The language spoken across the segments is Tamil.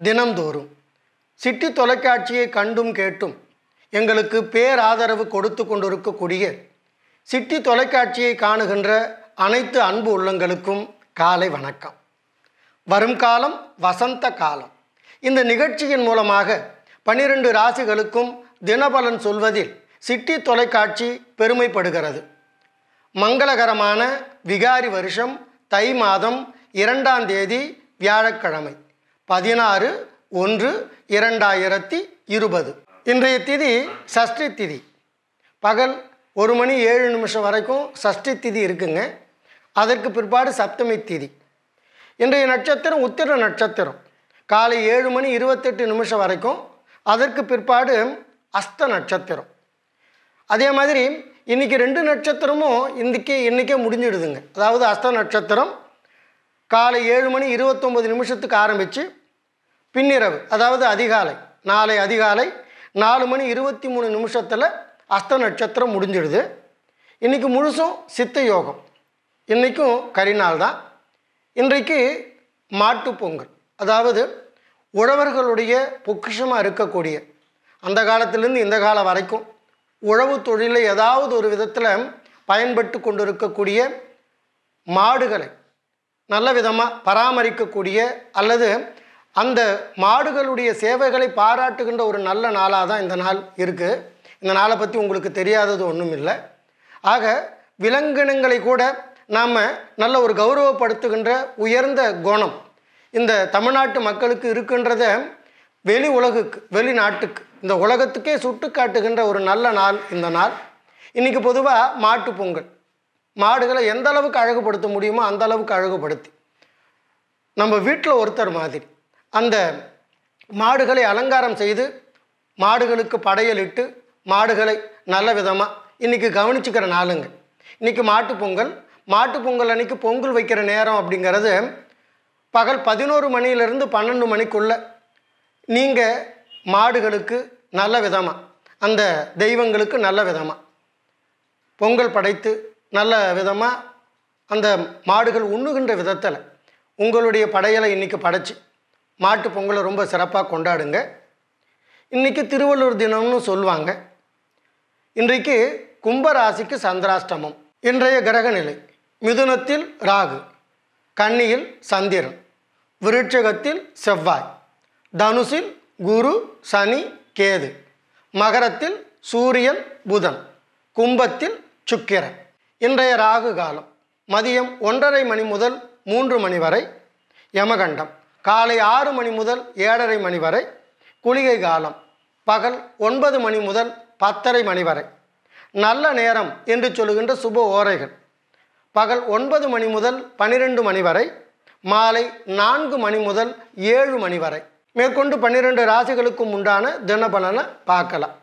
தினம்தோறும் சிட்டி தொலைக்காட்சியை கண்டும் கேட்டும் எங்களுக்கு பேராதரவு கொடுத்து கொண்டிருக்கக்கூடிய சிட்டி தொலைக்காட்சியை காணுகின்ற அனைத்து அன்பு உள்ளங்களுக்கும் காலை வணக்கம் வரும் காலம் வசந்த காலம் இந்த நிகழ்ச்சியின் மூலமாக பனிரெண்டு ராசிகளுக்கும் தினபலன் சொல்வதில் சிட்டி தொலைக்காட்சி பெருமைப்படுகிறது மங்களகரமான விகாரி வருஷம் தை மாதம் இரண்டாம் தேதி வியாழக்கிழமை பதினாறு ஒன்று இரண்டாயிரத்தி இருபது இன்றைய திதி சஷ்டி திதி பகல் ஒரு மணி ஏழு நிமிஷம் வரைக்கும் சஷ்டி திதி இருக்குங்க அதற்கு பிற்பாடு சப்தமி திதி இன்றைய நட்சத்திரம் உத்திர நட்சத்திரம் காலை ஏழு மணி இருபத்தெட்டு நிமிஷம் வரைக்கும் அதற்கு பிற்பாடு அஸ்த நட்சத்திரம் அதே மாதிரி இன்றைக்கி ரெண்டு நட்சத்திரமும் இன்றைக்கி இன்றைக்கே முடிஞ்சிடுதுங்க அதாவது அஸ்த நட்சத்திரம் காலை ஏழு மணி இருபத்தொம்பது நிமிஷத்துக்கு ஆரம்பித்து பின்னிரவு அதாவது அதிகாலை நாளை அதிகாலை நாலு மணி இருபத்தி மூணு நிமிஷத்தில் அஸ்த நட்சத்திரம் முடிஞ்சிடுது இன்றைக்கி முழுசும் சித்த யோகம் இன்றைக்கும் கரிநாள் தான் இன்றைக்கு மாட்டுப் பொங்கல் அதாவது உழவர்களுடைய பொக்கிஷமாக இருக்கக்கூடிய அந்த காலத்திலேருந்து இந்த காலம் வரைக்கும் உழவு தொழிலை ஏதாவது ஒரு விதத்தில் பயன்பட்டு கொண்டிருக்கக்கூடிய மாடுகளை நல்ல விதமாக பராமரிக்கக்கூடிய அல்லது அந்த மாடுகளுடைய சேவைகளை பாராட்டுகின்ற ஒரு நல்ல நாளாக தான் இந்த நாள் இருக்குது இந்த நாளை பற்றி உங்களுக்கு தெரியாதது ஒன்றும் இல்லை ஆக விலங்கினங்களை கூட நாம் நல்ல ஒரு கௌரவப்படுத்துகின்ற உயர்ந்த குணம் இந்த தமிழ்நாட்டு மக்களுக்கு இருக்கின்றத வெளி உலகுக்கு வெளிநாட்டுக்கு இந்த உலகத்துக்கே சுட்டு காட்டுகின்ற ஒரு நல்ல நாள் இந்த நாள் இன்றைக்கி பொதுவாக மாட்டுப் பொங்கல் மாடுகளை எந்த அளவுக்கு அழகுபடுத்த முடியுமோ அந்த அளவுக்கு அழகுபடுத்தி நம்ம வீட்டில் ஒருத்தர் மாதிரி அந்த மாடுகளை அலங்காரம் செய்து மாடுகளுக்கு படையலிட்டு மாடுகளை நல்ல விதமாக இன்றைக்கி கவனிச்சுக்கிற நாளுங்க இன்றைக்கி மாட்டுப் பொங்கல் மாட்டுப் பொங்கல் அன்றைக்கி பொங்கல் வைக்கிற நேரம் அப்படிங்கிறது பகல் பதினோரு மணியிலிருந்து பன்னெண்டு மணிக்குள்ளே நீங்கள் மாடுகளுக்கு நல்ல விதமாக அந்த தெய்வங்களுக்கு நல்ல விதமாக பொங்கல் படைத்து நல்ல விதமாக அந்த மாடுகள் உண்ணுகின்ற விதத்தில் உங்களுடைய படையலை இன்றைக்கி படைச்சி மாட்டு பொங்கலை ரொம்ப சிறப்பாக கொண்டாடுங்க இன்றைக்கி திருவள்ளூர் தினம்னு சொல்லுவாங்க இன்றைக்கு கும்பராசிக்கு சந்திராஷ்டமம் இன்றைய கிரக நிலை மிதுனத்தில் ராகு கன்னியில் சந்திரன் விருட்சகத்தில் செவ்வாய் தனுசில் குரு சனி கேது மகரத்தில் சூரியன் புதன் கும்பத்தில் சுக்கிரன் இன்றைய ராகு காலம் மதியம் ஒன்றரை மணி முதல் மூன்று மணி வரை யமகண்டம் காலை ஆறு மணி முதல் ஏழரை மணி வரை குளிகை காலம் பகல் ஒன்பது மணி முதல் பத்தரை மணி வரை நல்ல நேரம் என்று சொல்லுகின்ற சுப ஓரைகள் பகல் ஒன்பது மணி முதல் பன்னிரெண்டு மணி வரை மாலை நான்கு மணி முதல் ஏழு மணி வரை மேற்கொண்டு பன்னிரெண்டு ராசிகளுக்கும் உண்டான தினபலனை பார்க்கலாம்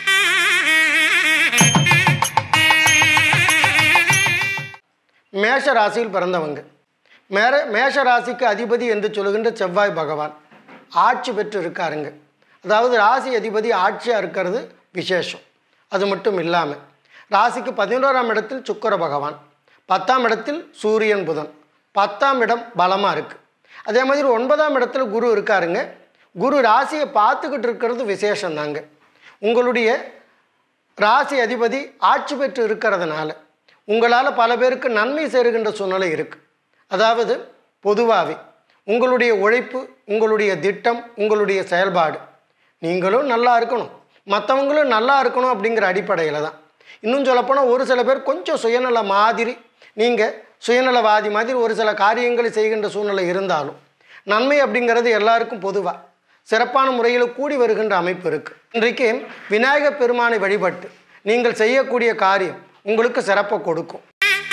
மேஷ ராசியில் பிறந்தவங்க மேர மேஷ ராசிக்கு அதிபதி என்று சொல்லுகின்ற செவ்வாய் பகவான் ஆட்சி பெற்று இருக்காருங்க அதாவது ராசி அதிபதி ஆட்சியாக இருக்கிறது விசேஷம் அது மட்டும் இல்லாமல் ராசிக்கு பதினோராம் இடத்தில் சுக்கர பகவான் பத்தாம் இடத்தில் சூரியன் புதன் பத்தாம் இடம் பலமாக இருக்குது அதே மாதிரி ஒன்பதாம் இடத்துல குரு இருக்காருங்க குரு ராசியை பார்த்துக்கிட்டு இருக்கிறது விசேஷம் தாங்க உங்களுடைய ராசி அதிபதி ஆட்சி பெற்று இருக்கிறதுனால உங்களால் பல பேருக்கு நன்மை சேருகின்ற சூழ்நிலை இருக்குது அதாவது பொதுவாகவே உங்களுடைய உழைப்பு உங்களுடைய திட்டம் உங்களுடைய செயல்பாடு நீங்களும் நல்லா இருக்கணும் மற்றவங்களும் நல்லா இருக்கணும் அப்படிங்கிற அடிப்படையில் தான் இன்னும் சொல்லப்போனால் ஒரு சில பேர் கொஞ்சம் சுயநல மாதிரி நீங்கள் சுயநலவாதி மாதிரி ஒரு சில காரியங்களை செய்கின்ற சூழ்நிலை இருந்தாலும் நன்மை அப்படிங்கிறது எல்லாருக்கும் பொதுவாக சிறப்பான முறையில் கூடி வருகின்ற அமைப்பு இருக்குது இன்றைக்கு விநாயகப் பெருமானை வழிபட்டு நீங்கள் செய்யக்கூடிய காரியம் உங்களுக்கு சிறப்பை கொடுக்கும்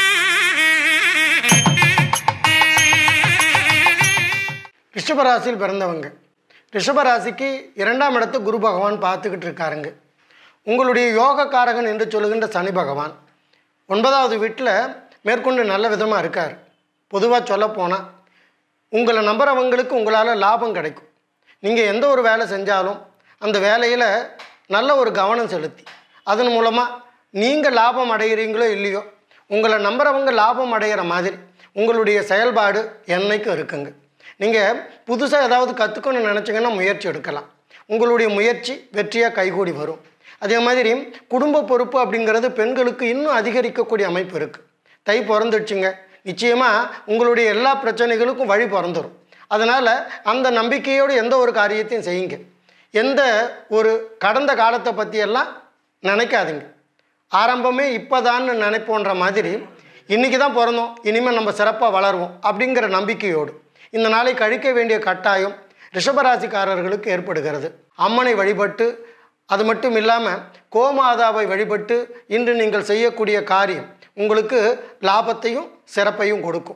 ரிஷபராசியில் பிறந்தவங்க ரிஷபராசிக்கு இரண்டாம் இடத்தை குரு பகவான் பார்த்துக்கிட்டு இருக்காருங்க உங்களுடைய யோகக்காரகன் என்று சொல்லுகின்ற சனி பகவான் ஒன்பதாவது வீட்டில் மேற்கொண்டு நல்ல விதமாக இருக்கார் பொதுவாக சொல்லப்போனால் உங்களை நம்புறவங்களுக்கு உங்களால் லாபம் கிடைக்கும் நீங்கள் எந்த ஒரு வேலை செஞ்சாலும் அந்த வேலையில் நல்ல ஒரு கவனம் செலுத்தி அதன் மூலமாக நீங்கள் லாபம் அடைகிறீங்களோ இல்லையோ உங்களை நம்புறவங்க லாபம் அடைகிற மாதிரி உங்களுடைய செயல்பாடு என்னைக்கும் இருக்குங்க நீங்கள் புதுசாக ஏதாவது கற்றுக்கணும்னு நினச்சிங்கன்னா முயற்சி எடுக்கலாம் உங்களுடைய முயற்சி வெற்றியாக கைகூடி வரும் அதே மாதிரி குடும்ப பொறுப்பு அப்படிங்கிறது பெண்களுக்கு இன்னும் அதிகரிக்கக்கூடிய அமைப்பு இருக்குது தை பிறந்துடுச்சுங்க நிச்சயமாக உங்களுடைய எல்லா பிரச்சனைகளுக்கும் வழி பிறந்துடும் அதனால் அந்த நம்பிக்கையோடு எந்த ஒரு காரியத்தையும் செய்யுங்க எந்த ஒரு கடந்த காலத்தை பற்றியெல்லாம் நினைக்காதீங்க ஆரம்பமே இப்போதான்னு நினைப்போன்ற மாதிரி இன்றைக்கி தான் பிறந்தோம் இனிமேல் நம்ம சிறப்பாக வளருவோம் அப்படிங்கிற நம்பிக்கையோடு இந்த நாளை கழிக்க வேண்டிய கட்டாயம் ரிஷபராசிக்காரர்களுக்கு ஏற்படுகிறது அம்மனை வழிபட்டு அது மட்டும் இல்லாமல் கோமாதாவை வழிபட்டு இன்று நீங்கள் செய்யக்கூடிய காரியம் உங்களுக்கு லாபத்தையும் சிறப்பையும் கொடுக்கும்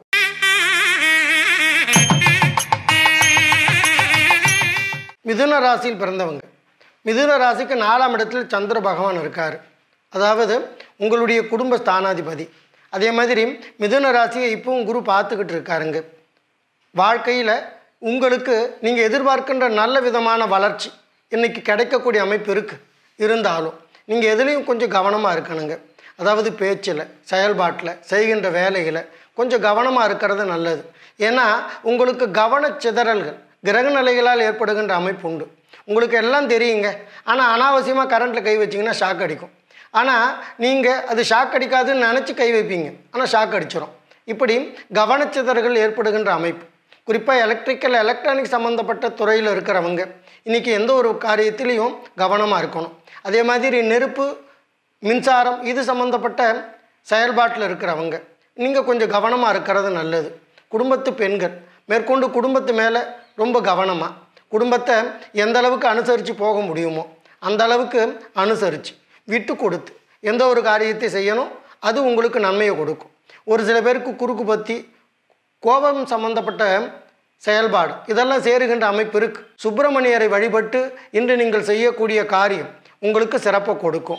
மிதுன ராசியில் பிறந்தவங்க மிதுன ராசிக்கு நாலாம் இடத்தில் சந்திர பகவான் இருக்கார் அதாவது உங்களுடைய குடும்ப ஸ்தானாதிபதி அதே மாதிரி மிதுன ராசியை இப்பவும் குரு பார்த்துக்கிட்டு இருக்காருங்க வாழ்க்கையில் உங்களுக்கு நீங்கள் எதிர்பார்க்கின்ற நல்ல விதமான வளர்ச்சி இன்றைக்கி கிடைக்கக்கூடிய அமைப்பு இருக்குது இருந்தாலும் நீங்கள் எதுலேயும் கொஞ்சம் கவனமாக இருக்கணுங்க அதாவது பேச்சில் செயல்பாட்டில் செய்கின்ற வேலையில் கொஞ்சம் கவனமாக இருக்கிறது நல்லது ஏன்னா உங்களுக்கு கவனச்சிதறல்கள் கிரக நிலைகளால் ஏற்படுகின்ற அமைப்பு உண்டு உங்களுக்கு எல்லாம் தெரியுங்க ஆனால் அனாவசியமாக கரண்ட்டில் கை வச்சிங்கன்னா ஷாக் அடிக்கும் ஆனால் நீங்கள் அது ஷாக் அடிக்காதுன்னு நினச்சி கை வைப்பீங்க ஆனால் ஷாக் அடிச்சிடும் இப்படி கவனச்சிதறல்கள் ஏற்படுகின்ற அமைப்பு குறிப்பாக எலக்ட்ரிக்கல் எலக்ட்ரானிக் சம்மந்தப்பட்ட துறையில் இருக்கிறவங்க இன்றைக்கி எந்த ஒரு காரியத்திலையும் கவனமாக இருக்கணும் அதே மாதிரி நெருப்பு மின்சாரம் இது சம்மந்தப்பட்ட செயல்பாட்டில் இருக்கிறவங்க நீங்கள் கொஞ்சம் கவனமாக இருக்கிறது நல்லது குடும்பத்து பெண்கள் மேற்கொண்டு குடும்பத்து மேலே ரொம்ப கவனமாக குடும்பத்தை எந்த அளவுக்கு அனுசரித்து போக முடியுமோ அந்த அளவுக்கு அனுசரித்து விட்டு கொடுத்து எந்த ஒரு காரியத்தை செய்யணும் அது உங்களுக்கு நன்மையை கொடுக்கும் ஒரு சில பேருக்கு குறுக்கு பற்றி கோபம் சம்பந்தப்பட்ட செயல்பாடு இதெல்லாம் சேருகின்ற அமைப்பு இருக்கு சுப்பிரமணியரை வழிபட்டு இன்று நீங்கள் செய்யக்கூடிய காரியம் உங்களுக்கு சிறப்பை கொடுக்கும்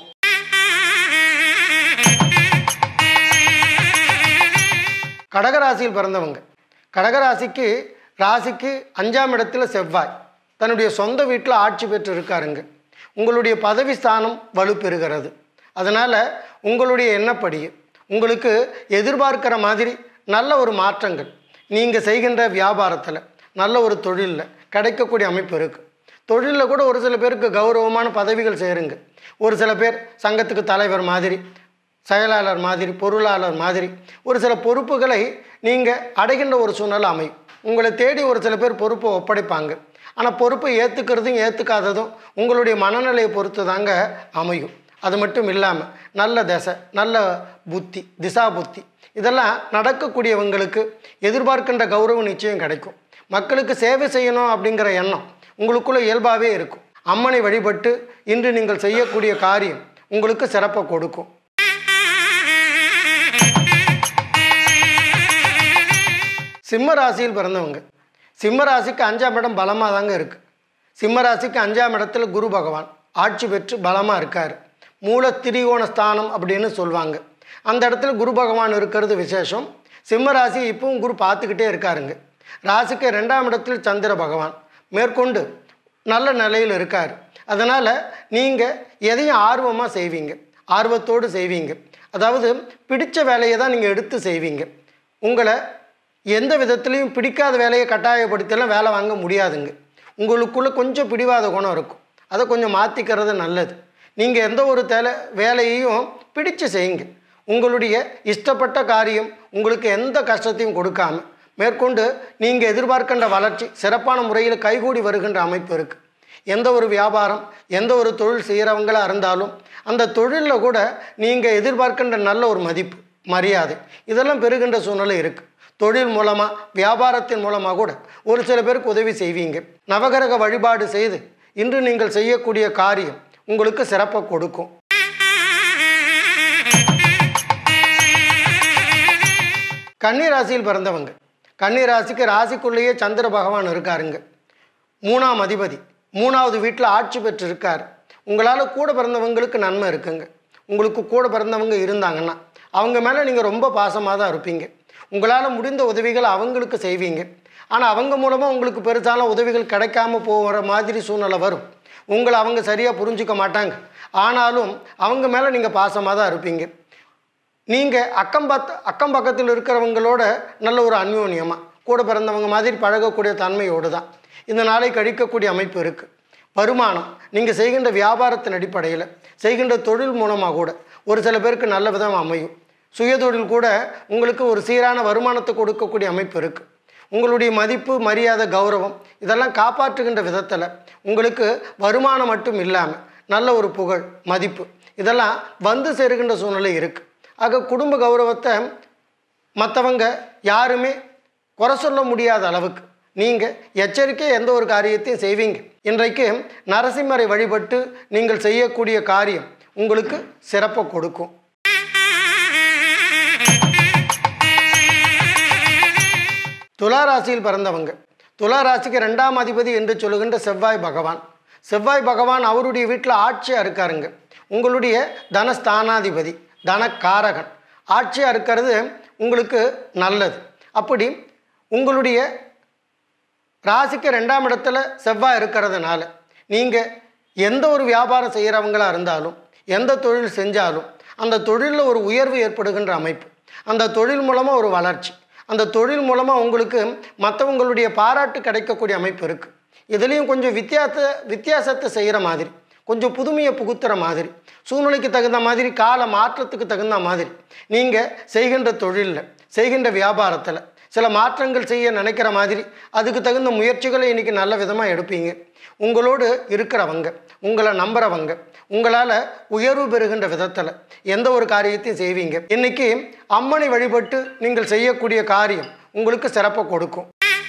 கடகராசியில் பிறந்தவங்க கடகராசிக்கு ராசிக்கு அஞ்சாம் இடத்துல செவ்வாய் தன்னுடைய சொந்த வீட்டில் ஆட்சி பெற்று இருக்காருங்க உங்களுடைய பதவி ஸ்தானம் வலுப்பெறுகிறது அதனால் உங்களுடைய எண்ணப்படியே உங்களுக்கு எதிர்பார்க்கிற மாதிரி நல்ல ஒரு மாற்றங்கள் நீங்கள் செய்கின்ற வியாபாரத்தில் நல்ல ஒரு தொழிலில் கிடைக்கக்கூடிய அமைப்பு இருக்குது தொழிலில் கூட ஒரு சில பேருக்கு கௌரவமான பதவிகள் சேருங்க ஒரு சில பேர் சங்கத்துக்கு தலைவர் மாதிரி செயலாளர் மாதிரி பொருளாளர் மாதிரி ஒரு சில பொறுப்புகளை நீங்கள் அடைகின்ற ஒரு சூழ்நிலை அமையும் உங்களை தேடி ஒரு சில பேர் பொறுப்பை ஒப்படைப்பாங்க ஆனால் பொறுப்பை ஏற்றுக்கிறதும் ஏற்றுக்காததும் உங்களுடைய மனநிலையை பொறுத்து தாங்க அமையும் அது மட்டும் இல்லாமல் நல்ல தசை நல்ல புத்தி திசா புத்தி இதெல்லாம் நடக்கக்கூடியவங்களுக்கு எதிர்பார்க்கின்ற கௌரவம் நிச்சயம் கிடைக்கும் மக்களுக்கு சேவை செய்யணும் அப்படிங்கிற எண்ணம் உங்களுக்குள்ள இயல்பாகவே இருக்கும் அம்மனை வழிபட்டு இன்று நீங்கள் செய்யக்கூடிய காரியம் உங்களுக்கு சிறப்பை கொடுக்கும் சிம்ம ராசியில் பிறந்தவங்க சிம்ம ராசிக்கு அஞ்சாம் இடம் பலமாக தாங்க இருக்குது சிம்ம ராசிக்கு அஞ்சாம் இடத்துல குரு பகவான் ஆட்சி பெற்று பலமாக இருக்கார் மூல திரிகோண ஸ்தானம் அப்படின்னு சொல்லுவாங்க அந்த இடத்துல குரு பகவான் இருக்கிறது விசேஷம் சிம்ம ராசி இப்பவும் குரு பார்த்துக்கிட்டே இருக்காருங்க ராசிக்கு ரெண்டாம் இடத்தில் சந்திர பகவான் மேற்கொண்டு நல்ல நிலையில் இருக்கார் அதனால் நீங்கள் எதையும் ஆர்வமாக செய்வீங்க ஆர்வத்தோடு செய்வீங்க அதாவது பிடிச்ச வேலையை தான் நீங்கள் எடுத்து செய்வீங்க உங்களை எந்த விதத்துலேயும் பிடிக்காத வேலையை கட்டாயப்படுத்திலாம் வேலை வாங்க முடியாதுங்க உங்களுக்குள்ளே கொஞ்சம் பிடிவாத குணம் இருக்கும் அதை கொஞ்சம் மாற்றிக்கிறது நல்லது நீங்கள் எந்த ஒரு தலை வேலையையும் பிடிச்சு செய்யுங்க உங்களுடைய இஷ்டப்பட்ட காரியம் உங்களுக்கு எந்த கஷ்டத்தையும் கொடுக்காம மேற்கொண்டு நீங்கள் எதிர்பார்க்கின்ற வளர்ச்சி சிறப்பான முறையில் கைகூடி வருகின்ற அமைப்பு இருக்குது எந்த ஒரு வியாபாரம் எந்த ஒரு தொழில் செய்கிறவங்களா இருந்தாலும் அந்த தொழிலில் கூட நீங்கள் எதிர்பார்க்கின்ற நல்ல ஒரு மதிப்பு மரியாதை இதெல்லாம் பெறுகின்ற சூழ்நிலை இருக்குது தொழில் மூலமாக வியாபாரத்தின் மூலமாக கூட ஒரு சில பேருக்கு உதவி செய்வீங்க நவகிரக வழிபாடு செய்து இன்று நீங்கள் செய்யக்கூடிய காரியம் உங்களுக்கு சிறப்பை கொடுக்கும் கன்னி ராசியில் பிறந்தவங்க கன்னி ராசிக்கு ராசிக்குள்ளேயே சந்திர பகவான் இருக்காருங்க மூணாம் அதிபதி மூணாவது வீட்டில் ஆட்சி பெற்று இருக்கார் உங்களால் கூட பிறந்தவங்களுக்கு நன்மை இருக்குங்க உங்களுக்கு கூட பிறந்தவங்க இருந்தாங்கன்னா அவங்க மேலே நீங்கள் ரொம்ப பாசமாக தான் இருப்பீங்க உங்களால் முடிந்த உதவிகள் அவங்களுக்கு செய்வீங்க ஆனால் அவங்க மூலமாக உங்களுக்கு பெருசான உதவிகள் கிடைக்காம போகிற மாதிரி சூழ்நிலை வரும் உங்களை அவங்க சரியாக புரிஞ்சுக்க மாட்டாங்க ஆனாலும் அவங்க மேலே நீங்கள் பாசமாக தான் இருப்பீங்க நீங்கள் அக்கம் பத்த அக்கம் பக்கத்தில் இருக்கிறவங்களோட நல்ல ஒரு அந்யோன்யமாக கூட பிறந்தவங்க மாதிரி பழகக்கூடிய தன்மையோடு தான் இந்த நாளை கழிக்கக்கூடிய அமைப்பு இருக்குது வருமானம் நீங்கள் செய்கின்ற வியாபாரத்தின் அடிப்படையில் செய்கின்ற தொழில் மூலமாக கூட ஒரு சில பேருக்கு நல்ல விதம் அமையும் சுயதொழில் கூட உங்களுக்கு ஒரு சீரான வருமானத்தை கொடுக்கக்கூடிய அமைப்பு இருக்குது உங்களுடைய மதிப்பு மரியாதை கௌரவம் இதெல்லாம் காப்பாற்றுகின்ற விதத்தில் உங்களுக்கு வருமானம் மட்டும் இல்லாமல் நல்ல ஒரு புகழ் மதிப்பு இதெல்லாம் வந்து சேருகின்ற சூழ்நிலை இருக்குது ஆக குடும்ப கௌரவத்தை மற்றவங்க யாருமே குறை சொல்ல முடியாத அளவுக்கு நீங்கள் எச்சரிக்கை எந்த ஒரு காரியத்தையும் செய்வீங்க இன்றைக்கு நரசிம்மரை வழிபட்டு நீங்கள் செய்யக்கூடிய காரியம் உங்களுக்கு சிறப்பை கொடுக்கும் துலா ராசியில் பிறந்தவங்க துலா ராசிக்கு ரெண்டாம் அதிபதி என்று சொல்லுகின்ற செவ்வாய் பகவான் செவ்வாய் பகவான் அவருடைய வீட்டில் ஆட்சியாக இருக்காருங்க உங்களுடைய தனஸ்தானாதிபதி தனக்காரகன் ஆட்சியாக இருக்கிறது உங்களுக்கு நல்லது அப்படி உங்களுடைய ராசிக்கு ரெண்டாம் இடத்துல செவ்வாய் இருக்கிறதுனால நீங்கள் எந்த ஒரு வியாபாரம் செய்கிறவங்களா இருந்தாலும் எந்த தொழில் செஞ்சாலும் அந்த தொழிலில் ஒரு உயர்வு ஏற்படுகின்ற அமைப்பு அந்த தொழில் மூலமாக ஒரு வளர்ச்சி அந்த தொழில் மூலமாக உங்களுக்கு மற்றவங்களுடைய பாராட்டு கிடைக்கக்கூடிய அமைப்பு இருக்குது இதுலேயும் கொஞ்சம் வித்தியாச வித்தியாசத்தை செய்கிற மாதிரி கொஞ்சம் புதுமையை புகுத்துற மாதிரி சூழ்நிலைக்கு தகுந்த மாதிரி கால மாற்றத்துக்கு தகுந்த மாதிரி நீங்கள் செய்கின்ற தொழிலில் செய்கின்ற வியாபாரத்தில் சில மாற்றங்கள் செய்ய நினைக்கிற மாதிரி அதுக்கு தகுந்த முயற்சிகளை இன்றைக்கி நல்ல விதமாக எடுப்பீங்க உங்களோடு இருக்கிறவங்க உங்களை நம்புகிறவங்க உங்களால் உயர்வு பெறுகின்ற விதத்தில் எந்த ஒரு காரியத்தையும் செய்வீங்க இன்றைக்கி அம்மனை வழிபட்டு நீங்கள் செய்யக்கூடிய காரியம் உங்களுக்கு சிறப்பை கொடுக்கும்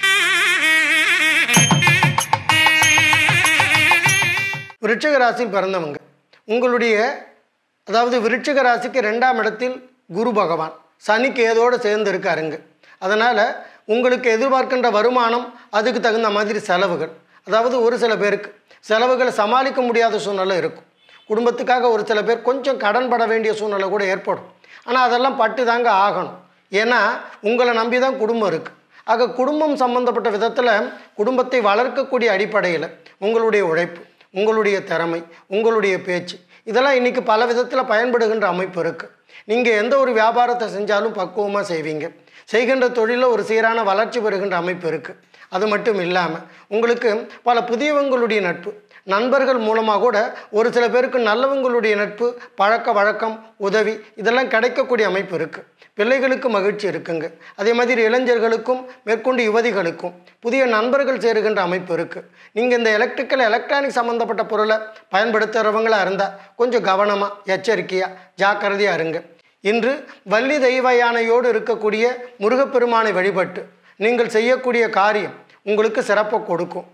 விருச்சிக ராசியில் பிறந்தவங்க உங்களுடைய அதாவது விருச்சிக ராசிக்கு ரெண்டாம் இடத்தில் குரு பகவான் சனிக்கு ஏதோடு சேர்ந்து இருக்காருங்க அதனால் உங்களுக்கு எதிர்பார்க்கின்ற வருமானம் அதுக்கு தகுந்த மாதிரி செலவுகள் அதாவது ஒரு சில பேருக்கு செலவுகளை சமாளிக்க முடியாத சூழ்நிலை இருக்கும் குடும்பத்துக்காக ஒரு சில பேர் கொஞ்சம் கடன் பட வேண்டிய சூழ்நிலை கூட ஏற்படும் ஆனால் அதெல்லாம் பட்டு தாங்க ஆகணும் ஏன்னா உங்களை நம்பி தான் குடும்பம் இருக்குது ஆக குடும்பம் சம்பந்தப்பட்ட விதத்தில் குடும்பத்தை வளர்க்கக்கூடிய அடிப்படையில் உங்களுடைய உழைப்பு உங்களுடைய திறமை உங்களுடைய பேச்சு இதெல்லாம் இன்றைக்கி பல விதத்தில் பயன்படுகின்ற அமைப்பு இருக்குது நீங்கள் எந்த ஒரு வியாபாரத்தை செஞ்சாலும் பக்குவமாக செய்வீங்க செய்கின்ற தொழிலில் ஒரு சீரான வளர்ச்சி பெறுகின்ற அமைப்பு இருக்குது அது மட்டும் இல்லாமல் உங்களுக்கு பல புதியவங்களுடைய நட்பு நண்பர்கள் மூலமாக கூட ஒரு சில பேருக்கு நல்லவங்களுடைய நட்பு பழக்க வழக்கம் உதவி இதெல்லாம் கிடைக்கக்கூடிய அமைப்பு இருக்குது பிள்ளைகளுக்கு மகிழ்ச்சி இருக்குங்க அதே மாதிரி இளைஞர்களுக்கும் மேற்கொண்டு யுவதிகளுக்கும் புதிய நண்பர்கள் சேருகின்ற அமைப்பு இருக்குது நீங்கள் இந்த எலக்ட்ரிக்கல் எலக்ட்ரானிக் சம்மந்தப்பட்ட பொருளை பயன்படுத்துகிறவங்களா இருந்தால் கொஞ்சம் கவனமாக எச்சரிக்கையாக ஜாக்கிரதையாக இருங்க இன்று வள்ளி தெய்வ யானையோடு இருக்கக்கூடிய முருகப்பெருமானை வழிபட்டு நீங்கள் செய்யக்கூடிய காரியம் உங்களுக்கு சிறப்பை கொடுக்கும்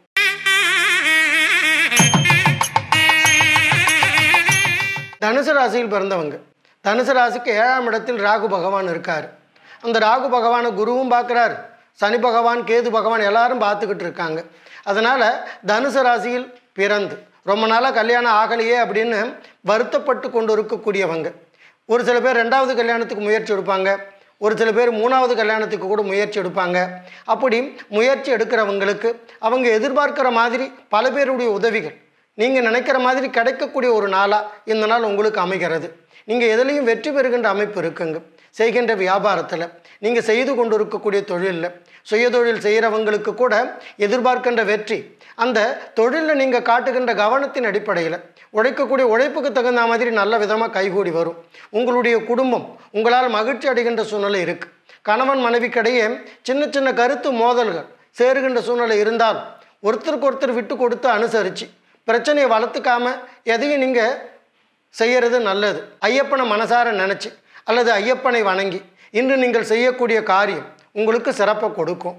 தனுசு ராசியில் பிறந்தவங்க தனுசு ராசிக்கு ஏழாம் இடத்தில் ராகு பகவான் இருக்கார் அந்த ராகு பகவானை குருவும் பார்க்குறாரு சனி பகவான் கேது பகவான் எல்லாரும் பார்த்துக்கிட்டு இருக்காங்க அதனால் தனுசு ராசியில் பிறந்து ரொம்ப நாளாக கல்யாணம் ஆகலையே அப்படின்னு வருத்தப்பட்டு கொண்டு இருக்கக்கூடியவங்க ஒரு சில பேர் ரெண்டாவது கல்யாணத்துக்கு முயற்சி எடுப்பாங்க ஒரு சில பேர் மூணாவது கல்யாணத்துக்கு கூட முயற்சி எடுப்பாங்க அப்படி முயற்சி எடுக்கிறவங்களுக்கு அவங்க எதிர்பார்க்கிற மாதிரி பல பேருடைய உதவிகள் நீங்கள் நினைக்கிற மாதிரி கிடைக்கக்கூடிய ஒரு நாளாக இந்த நாள் உங்களுக்கு அமைகிறது நீங்கள் எதுலேயும் வெற்றி பெறுகின்ற அமைப்பு இருக்குங்க செய்கின்ற வியாபாரத்தில் நீங்கள் செய்து கொண்டு இருக்கக்கூடிய தொழிலில் சுயதொழில் செய்கிறவங்களுக்கு கூட எதிர்பார்க்கின்ற வெற்றி அந்த தொழிலில் நீங்கள் காட்டுகின்ற கவனத்தின் அடிப்படையில் உழைக்கக்கூடிய உழைப்புக்கு தகுந்த மாதிரி நல்ல விதமாக கைகூடி வரும் உங்களுடைய குடும்பம் உங்களால் மகிழ்ச்சி அடைகின்ற சூழ்நிலை இருக்குது கணவன் மனைவிக்கிடையே சின்ன சின்ன கருத்து மோதல்கள் சேருகின்ற சூழ்நிலை இருந்தால் ஒருத்தருக்கு ஒருத்தர் விட்டு கொடுத்து அனுசரித்து பிரச்சனையை வளர்த்துக்காம எதையும் நீங்கள் செய்கிறது நல்லது ஐயப்பனை மனசார நினச்சி அல்லது ஐயப்பனை வணங்கி இன்று நீங்கள் செய்யக்கூடிய காரியம் உங்களுக்கு சிறப்பை கொடுக்கும்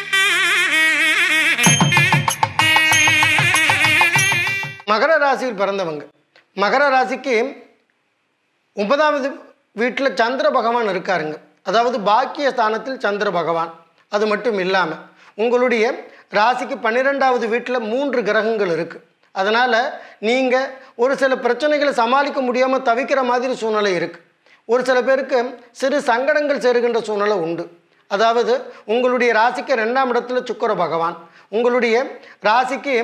மகர ராசியில் பிறந்தவங்க மகர ராசிக்கு ஒன்பதாவது வீட்டில் சந்திர பகவான் இருக்காருங்க அதாவது பாக்கிய ஸ்தானத்தில் சந்திர பகவான் அது மட்டும் இல்லாமல் உங்களுடைய ராசிக்கு பன்னிரெண்டாவது வீட்டில் மூன்று கிரகங்கள் இருக்குது அதனால் நீங்கள் ஒரு சில பிரச்சனைகளை சமாளிக்க முடியாமல் தவிக்கிற மாதிரி சூழ்நிலை இருக்குது ஒரு சில பேருக்கு சிறு சங்கடங்கள் சேருகின்ற சூழ்நிலை உண்டு அதாவது உங்களுடைய ராசிக்கு ரெண்டாம் இடத்துல சுக்கர பகவான் உங்களுடைய ராசிக்கு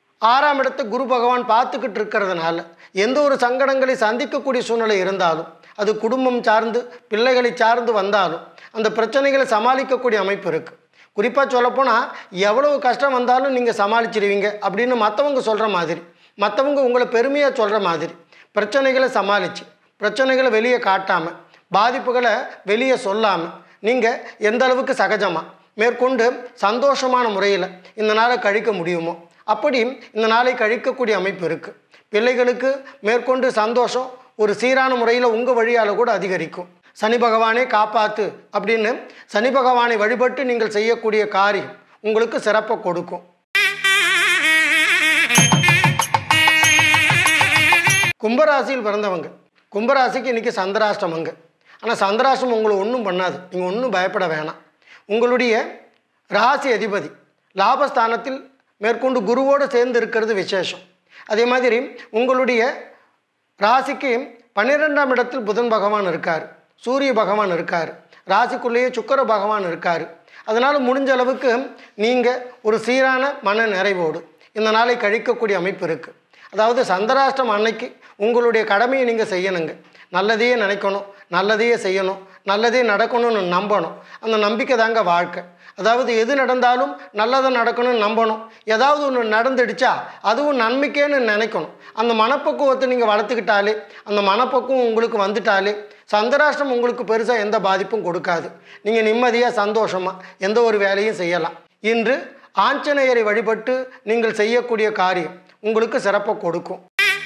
ஆறாம் இடத்தை குரு பகவான் பார்த்துக்கிட்டு இருக்கிறதுனால எந்த ஒரு சங்கடங்களை சந்திக்கக்கூடிய சூழ்நிலை இருந்தாலும் அது குடும்பம் சார்ந்து பிள்ளைகளை சார்ந்து வந்தாலும் அந்த பிரச்சனைகளை சமாளிக்கக்கூடிய அமைப்பு இருக்குது குறிப்பாக சொல்லப்போனால் எவ்வளவு கஷ்டம் வந்தாலும் நீங்கள் சமாளிச்சிடுவீங்க அப்படின்னு மற்றவங்க சொல்கிற மாதிரி மற்றவங்க உங்களை பெருமையாக சொல்கிற மாதிரி பிரச்சனைகளை சமாளித்து பிரச்சனைகளை வெளியே காட்டாமல் பாதிப்புகளை வெளியே சொல்லாமல் நீங்கள் எந்த அளவுக்கு சகஜமாக மேற்கொண்டு சந்தோஷமான முறையில் இந்த நாளை கழிக்க முடியுமோ அப்படி இந்த நாளை கழிக்கக்கூடிய அமைப்பு இருக்குது பிள்ளைகளுக்கு மேற்கொண்டு சந்தோஷம் ஒரு சீரான முறையில் உங்கள் வழியால் கூட அதிகரிக்கும் சனி பகவானே காப்பாத்து அப்படின்னு சனி பகவானை வழிபட்டு நீங்கள் செய்யக்கூடிய காரியம் உங்களுக்கு சிறப்பை கொடுக்கும் கும்பராசியில் பிறந்தவங்க கும்பராசிக்கு இன்றைக்கி சந்திராஷ்டமங்க ஆனால் சந்திராஷ்டமம் உங்களை ஒன்றும் பண்ணாது நீங்கள் ஒன்றும் பயப்பட வேணாம் உங்களுடைய ராசி அதிபதி லாபஸ்தானத்தில் மேற்கொண்டு குருவோடு சேர்ந்து இருக்கிறது விசேஷம் அதே மாதிரி உங்களுடைய ராசிக்கு பன்னிரெண்டாம் இடத்தில் புதன் பகவான் இருக்கார் சூரிய பகவான் இருக்கார் ராசிக்குள்ளேயே சுக்கர பகவான் இருக்கார் அதனால் முடிஞ்ச அளவுக்கு நீங்கள் ஒரு சீரான மன நிறைவோடு இந்த நாளை கழிக்கக்கூடிய அமைப்பு இருக்குது அதாவது சந்திராஷ்டம் அன்னைக்கு உங்களுடைய கடமையை நீங்கள் செய்யணுங்க நல்லதையே நினைக்கணும் நல்லதையே செய்யணும் நல்லதே நடக்கணும்னு நம்பணும் அந்த நம்பிக்கை தாங்க வாழ்க்கை அதாவது எது நடந்தாலும் நல்லதை நடக்கணும்னு நம்பணும் ஏதாவது ஒன்று நடந்துடுச்சா அதுவும் நன்மைக்கேன்னு நினைக்கணும் அந்த மனப்பக்குவத்தை நீங்கள் வளர்த்துக்கிட்டாலே அந்த மனப்பக்குவம் உங்களுக்கு வந்துட்டாலே சந்திராஷ்டம் உங்களுக்கு பெருசாக எந்த பாதிப்பும் கொடுக்காது நீங்கள் நிம்மதியாக சந்தோஷமாக எந்த ஒரு வேலையும் செய்யலாம் இன்று ஆஞ்சநேயரை வழிபட்டு நீங்கள் செய்யக்கூடிய காரியம் உங்களுக்கு சிறப்பை கொடுக்கும்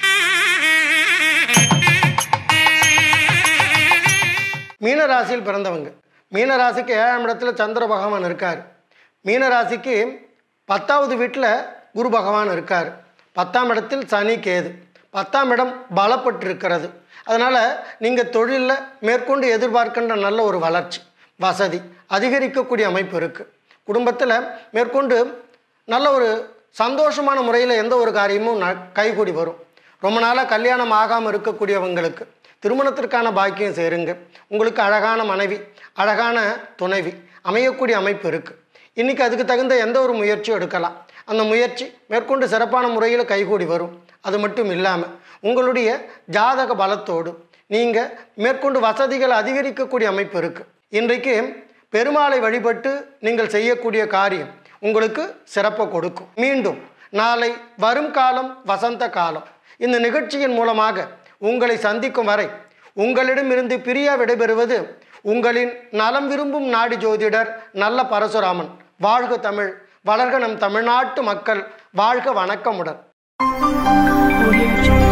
மீனராசியில் பிறந்தவங்க மீனராசிக்கு ஏழாம் இடத்துல சந்திர பகவான் இருக்கார் மீனராசிக்கு பத்தாவது வீட்டில் குரு பகவான் இருக்கார் பத்தாம் இடத்தில் சனி கேது பத்தாம் இடம் பலப்பட்டு இருக்கிறது அதனால் நீங்கள் தொழிலில் மேற்கொண்டு எதிர்பார்க்கின்ற நல்ல ஒரு வளர்ச்சி வசதி அதிகரிக்கக்கூடிய அமைப்பு இருக்குது குடும்பத்தில் மேற்கொண்டு நல்ல ஒரு சந்தோஷமான முறையில் எந்த ஒரு காரியமும் ந கைகூடி வரும் ரொம்ப நாளாக கல்யாணம் ஆகாமல் இருக்கக்கூடியவங்களுக்கு திருமணத்திற்கான பாக்கியம் சேருங்க உங்களுக்கு அழகான மனைவி அழகான துணைவி அமையக்கூடிய அமைப்பு இருக்குது இன்றைக்கி அதுக்கு தகுந்த எந்த ஒரு முயற்சியும் எடுக்கலாம் அந்த முயற்சி மேற்கொண்டு சிறப்பான முறையில் கைகூடி வரும் அது மட்டும் இல்லாமல் உங்களுடைய ஜாதக பலத்தோடு நீங்கள் மேற்கொண்டு வசதிகள் அதிகரிக்கக்கூடிய அமைப்பு இருக்குது இன்றைக்கு பெருமாளை வழிபட்டு நீங்கள் செய்யக்கூடிய காரியம் உங்களுக்கு சிறப்பை கொடுக்கும் மீண்டும் நாளை வரும் காலம் வசந்த காலம் இந்த நிகழ்ச்சியின் மூலமாக உங்களை சந்திக்கும் வரை உங்களிடமிருந்து பிரியா விடைபெறுவது உங்களின் நலம் விரும்பும் நாடி ஜோதிடர் நல்ல பரசுராமன் வாழ்க தமிழ் வளர்க நம் தமிழ்நாட்டு மக்கள் வாழ்க வணக்கமுடன் Audio Jungle.